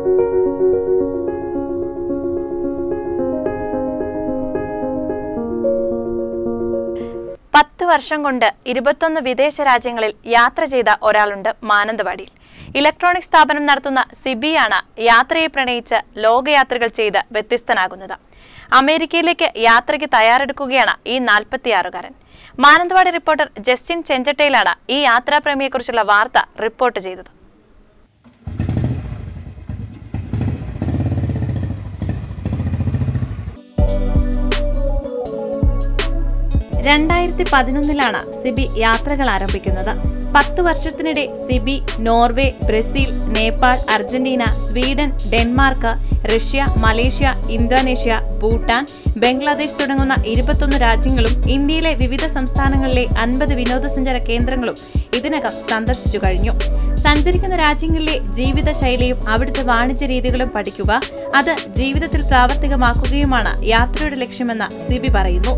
പത്ത് വർഷം കൊണ്ട് ഇരുപത്തൊന്ന് വിദേശ രാജ്യങ്ങളിൽ യാത്ര ചെയ്ത ഒരാളുണ്ട് മാനന്തവാടിയിൽ ഇലക്ട്രോണിക് സ്ഥാപനം നടത്തുന്ന സിബിയാണ് യാത്രയെ പ്രണയിച്ച് ലോകയാത്രകൾ ചെയ്ത് വ്യത്യസ്തനാകുന്നത് അമേരിക്കയിലേക്ക് യാത്രയ്ക്ക് തയ്യാറെടുക്കുകയാണ് ഈ നാൽപ്പത്തിയാറുകാരൻ മാനന്തവാടി റിപ്പോർട്ടർ ജസ്റ്റിൻ ചെഞ്ചട്ടയിലാണ് ഈ യാത്രാപ്രേമിയെക്കുറിച്ചുള്ള വാർത്ത റിപ്പോർട്ട് ചെയ്തത് രണ്ടായിരത്തി പതിനൊന്നിലാണ് സിബി യാത്രകൾ ആരംഭിക്കുന്നത് പത്ത് വർഷത്തിനിടെ Siby Norway Brazil Nepal Argentina Sweden Denmark Russia Malaysia Indonesia Bhutan Bangladesh തുടങ്ങുന്ന ഇരുപത്തൊന്ന് രാജ്യങ്ങളും ഇന്ത്യയിലെ വിവിധ സംസ്ഥാനങ്ങളിലെ അൻപത് വിനോദസഞ്ചാര കേന്ദ്രങ്ങളും ഇതിനകം സന്ദർശിച്ചു കഴിഞ്ഞു സഞ്ചരിക്കുന്ന രാജ്യങ്ങളിലെ ജീവിതശൈലിയും അവിടുത്തെ വാണിജ്യ രീതികളും പഠിക്കുക അത് ജീവിതത്തിൽ പ്രാവർത്തികമാക്കുകയുമാണ് യാത്രയുടെ ലക്ഷ്യമെന്ന് സിബി പറയുന്നു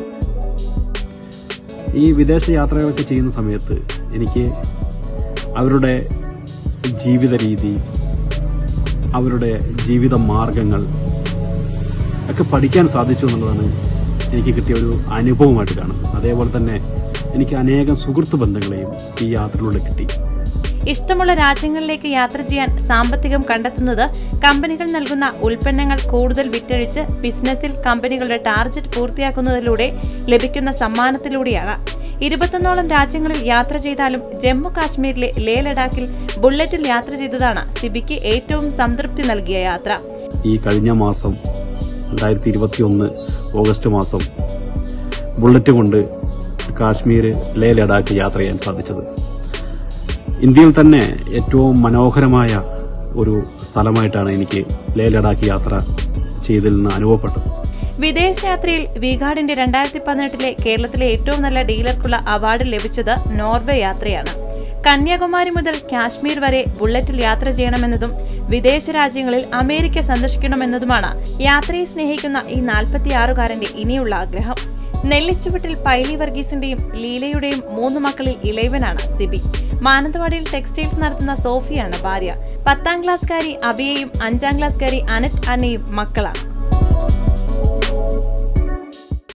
ഈ വിദേശ യാത്രകളൊക്കെ ചെയ്യുന്ന സമയത്ത് എനിക്ക് അവരുടെ ജീവിത രീതി അവരുടെ ജീവിത മാർഗങ്ങൾ ഒക്കെ പഠിക്കാൻ സാധിച്ചു എന്നുള്ളതാണ് എനിക്ക് കിട്ടിയ ഒരു അനുഭവമായിട്ട് കാണുന്നത് അതേപോലെ തന്നെ എനിക്ക് അനേകം സുഹൃത്ത് ബന്ധങ്ങളെയും ഈ യാത്രയിലൂടെ കിട്ടി ഇഷ്ടമുള്ള രാജ്യങ്ങളിലേക്ക് യാത്ര ചെയ്യാൻ സാമ്പത്തികം കണ്ടെത്തുന്നത് കമ്പനികൾ നൽകുന്ന ഉൽപ്പന്നങ്ങൾ കൂടുതൽ വിറ്റഴിച്ച് ബിസിനസ്സിൽ കമ്പനികളുടെ ടാർഗറ്റ് പൂർത്തിയാക്കുന്നതിലൂടെ ലഭിക്കുന്ന സമ്മാനത്തിലൂടെയാണ് ഇരുപത്തൊന്നോളം രാജ്യങ്ങളിൽ യാത്ര ചെയ്താലും ജമ്മു കാശ്മീരിലെ ലേ ലഡാക്കിൽ ബുള്ളറ്റിൽ യാത്ര ചെയ്തതാണ് സിബിക്ക് ഏറ്റവും സംതൃപ്തി നൽകിയ യാത്ര ഈ കഴിഞ്ഞ മാസം രണ്ടായിരത്തി ഇരുപത്തി ഒന്ന് ഓഗസ്റ്റ് മാസം ബുള്ളറ്റ് കൊണ്ട് കാശ്മീർ ലേ ലഡാക്ക് യാത്ര ചെയ്യാൻ സാധിച്ചത് ഇന്ത്യയിൽ തന്നെ ഏറ്റവും മനോഹരമായ ഒരു സ്ഥലമായിട്ടാണ് എനിക്ക് ലേ ലഡാക്ക് യാത്ര ചെയ്തതിൽ നിന്ന് അനുഭവപ്പെട്ടത് വിദേശയാത്രയിൽ വിഗാർഡിന്റെ രണ്ടായിരത്തി പതിനെട്ടിലെ കേരളത്തിലെ ഏറ്റവും നല്ല ഡീലർക്കുള്ള അവാർഡ് ലഭിച്ചത് നോർവേ യാത്രയാണ് കന്യാകുമാരി മുതൽ കാശ്മീർ വരെ ബുള്ളറ്റിൽ യാത്ര ചെയ്യണമെന്നതും വിദേശ രാജ്യങ്ങളിൽ അമേരിക്ക സന്ദർശിക്കണമെന്നതുമാണ് യാത്രയെ സ്നേഹിക്കുന്ന ഈ നാൽപ്പത്തിയാറുകാരന്റെ ഇനിയുള്ള ആഗ്രഹം നെല്ലിച്ചുവട്ടിൽ പൈലി വർഗീസിന്റെയും ലീലയുടെയും മൂന്ന് മക്കളിൽ ഇളയവനാണ് സിബി മാനന്തവാടിയിൽ ടെക്സ്റ്റൈൽസ് നടത്തുന്ന സോഫിയാണ് ഭാര്യ പത്താം ക്ലാസ്സുകാരി അബിയയും അഞ്ചാം ക്ലാസ്സുകാരി അനറ്റ് അന്നയും മക്കളാണ്